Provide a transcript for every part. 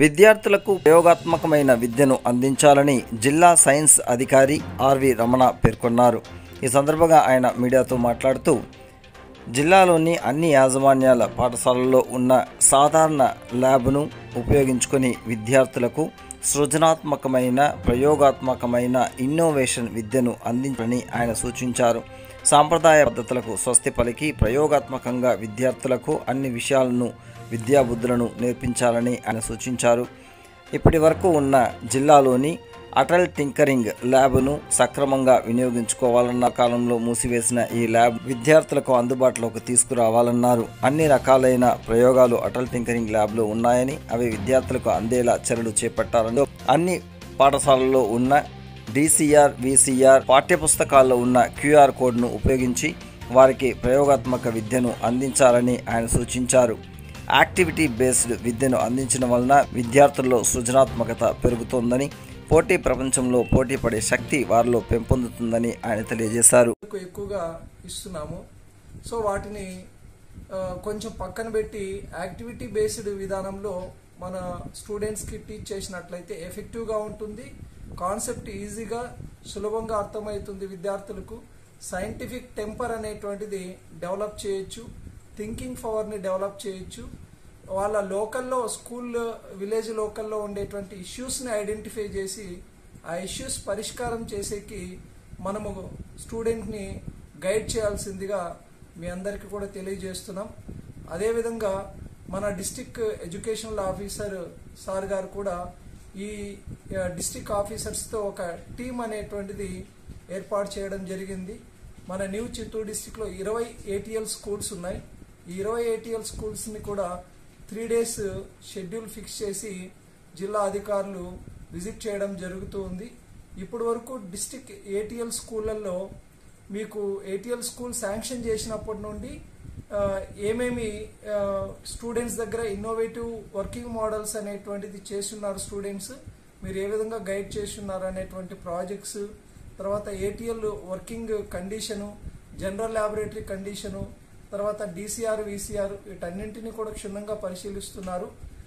విద్యార్థులకు ప్రయోగాత్మకమైన విద్యను అందించాలని జిల్లా సైన్స్ అధికారి ఆర్వి రమణ పేర్కొన్నారు ఈ సందర్భంగా ఆయన మీడియాతో మాట్లాడుతూ జిల్లాలోని అన్ని యాజమాన్యాల పాఠశాలల్లో ఉన్న సాధారణ ల్యాబ్ను ఉపయోగించుకొని విద్యార్థులకు సృజనాత్మకమైన ప్రయోగాత్మకమైన ఇన్నోవేషన్ విద్యను అందించాలని ఆయన సూచించారు సాంప్రదాయ పద్ధతులకు స్వస్తి పలికి ప్రయోగాత్మకంగా విద్యార్థులకు అన్ని విషయాలను విద్యాబుద్ధులను నేర్పించాలని ఆయన సూచించారు ఇప్పటి వరకు ఉన్న జిల్లాలోని అటల్ టింకరింగ్ ల్యాబ్ను సక్రమంగా వినియోగించుకోవాలన్న కాలంలో మూసివేసిన ఈ ల్యాబ్ విద్యార్థులకు అందుబాటులోకి తీసుకురావాలన్నారు అన్ని రకాలైన ప్రయోగాలు అటల్ టింకరింగ్ ల్యాబ్లో ఉన్నాయని అవి విద్యార్థులకు అందేలా చర్యలు చేపట్టాలని అన్ని పాఠశాలల్లో ఉన్న డిసిఆర్ విసిఆర్ పాఠ్యపుస్తకాల్లో ఉన్న క్యూఆర్ కోడ్ను ఉపయోగించి వారికి ప్రయోగాత్మక విద్యను అందించాలని ఆయన సూచించారు యాక్టివిటీ బేస్డ్ విద్యను అందించడం వలన విద్యార్థుల్లో సృజనాత్మకత పెరుగుతోందని పోటీ ప్రపంచంలో పోటీ పడే శక్తి వారిలో పెంపొందుతుందని ఆయన తెలియజేశారు ఎక్కువ ఎక్కువగా ఇస్తున్నాము సో వాటిని ఆ, కొంచెం పక్కన పెట్టి యాక్టివిటీ బేస్డ్ విధానంలో మన స్టూడెంట్స్కి టీచ్ చేసినట్లయితే ఎఫెక్టివ్గా ఉంటుంది కాన్సెప్ట్ ఈజీగా సులభంగా అర్థమవుతుంది విద్యార్థులకు సైంటిఫిక్ టెంపర్ అనేటువంటిది డెవలప్ చేయొచ్చు థింకింగ్ పవర్ని డెవలప్ చేయొచ్చు వాళ్ళ లోకల్లో స్కూల్ విలేజ్ లోకల్లో ఉండేటువంటి ఇష్యూస్ని ఐడెంటిఫై చేసి ఆ ఇష్యూస్ పరిష్కారం చేసేకి మనము స్టూడెంట్ని గైడ్ చేయాల్సిందిగా మీ అందరికీ కూడా తెలియజేస్తున్నాం అదేవిధంగా మన డిస్టిక్ ఎడ్యుకేషనల్ ఆఫీసర్ సార్ గారు కూడా ఈ డిస్టిక్ ఆఫీసర్స్తో ఒక టీం అనేటువంటిది ఏర్పాటు చేయడం జరిగింది మన న్యూ చిత్తూరు డిస్టిక్లో ఇరవై ఏటీఎల్ స్కూల్స్ ఉన్నాయి ఈ ఇరవై ఏటీఎల్ స్కూల్స్ని కూడా త్రీ డేస్ షెడ్యూల్ ఫిక్స్ చేసి జిల్లా అధికారులు విజిట్ చేయడం జరుగుతూ ఉంది ఇప్పటి వరకు డిస్టిక్ ఏటీఎల్ స్కూళ్ళల్లో మీకు ఏటీఎల్ స్కూల్ శాంక్షన్ చేసినప్పటి నుండి ఆ, ఏమేమి స్టూడెంట్స్ దగ్గర ఇన్నోవేటివ్ వర్కింగ్ మోడల్స్ అనేటువంటిది చేస్తున్నారు స్టూడెంట్స్ మీరు ఏ విధంగా గైడ్ చేస్తున్నారు అనేటువంటి ప్రాజెక్ట్స్ తర్వాత ATL working condition general laboratory condition తర్వాత డీసీఆర్ వీసీఆర్ వీటన్నింటినీ కూడా క్షుణ్ణంగా పరిశీలిస్తున్నారు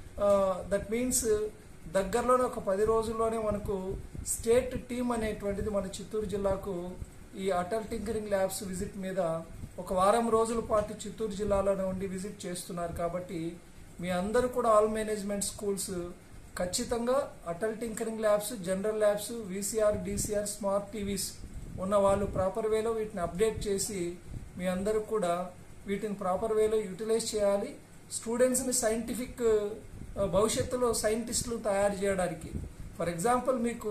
దట్ మీన్స్ దగ్గరలోనే ఒక పది రోజుల్లోనే మనకు స్టేట్ టీం అనేటువంటిది మన చిత్తూరు జిల్లాకు ఈ అటల్ టింకరింగ్ ల్యాబ్స్ విజిట్ మీద ఒక వారం రోజుల పాటు చిత్తూరు జిల్లాలోనే ఉండి విజిట్ చేస్తున్నారు కాబట్టి మీ అందరూ కూడా ఆల్ మేనేజ్మెంట్ స్కూల్స్ ఖచ్చితంగా Atal tinkering labs general labs VCR DCR smart TVs ఉన్న వాళ్ళు ప్రాపర్ వేలో వీటిని అప్డేట్ చేసి మీ అందరూ కూడా వీటిని ప్రాపర్ వేలో యూటిలైజ్ చేయాలి స్టూడెంట్స్ని సైంటిఫిక్ భవిష్యత్తులో సైంటిస్టులు తయారు చేయడానికి ఫర్ ఎగ్జాంపుల్ మీకు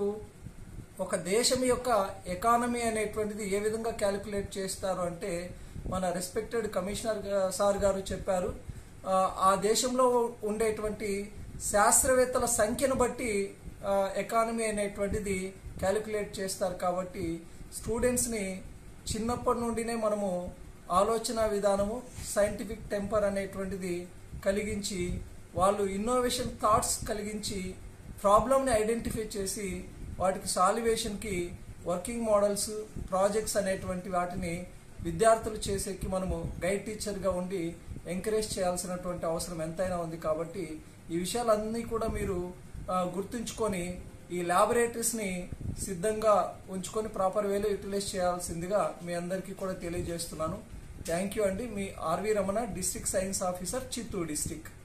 ఒక దేశం యొక్క ఎకానమీ అనేటువంటిది ఏ విధంగా క్యాలిక్యులేట్ చేస్తారు అంటే మన రెస్పెక్టెడ్ కమిషనర్ గా- సార్ గారు చెప్పారు ఆ, ఆ దేశంలో ఉండేటువంటి శాస్త్రవేత్తల సంఖ్యను బట్టి ఎకానమీ అనేటువంటిది క్యాలిక్యులేట్ చేస్తారు కాబట్టి స్టూడెంట్స్ని చిన్నప్పటి నుండినే మనము ఆలోచన విధానము సైంటిఫిక్ టెంపర్ అనేటువంటిది కలిగించి వాళ్ళు ఇన్నోవేషన్ థాట్స్ కలిగించి ప్రాబ్లమ్ని ఐడెంటిఫై చేసి వాటికి సాల్యువేషన్కి వర్కింగ్ మోడల్స్ ప్రాజెక్ట్స్ అనేటువంటి వాటిని విద్యార్థులు చేసేకి మనము గైడ్ టీచర్గా ఉండి ఎంకరేజ్ చేయాల్సినటువంటి అవసరం ఎంతైనా ఉంది కాబట్టి ఈ విషయాలన్నీ కూడా మీరు ఆ, గుర్తుంచుకొని ఈ ల్యాబొరేటరీస్ని సిద్ధంగా ఉంచుకొని ప్రాపర్ వేలో యూటిలైజ్ చేయాల్సిందిగా మీ అందరికీ కూడా తెలియజేస్తున్నాను థ్యాంక్ యూ అండి మీ RV Ramana district science officer Chittoor district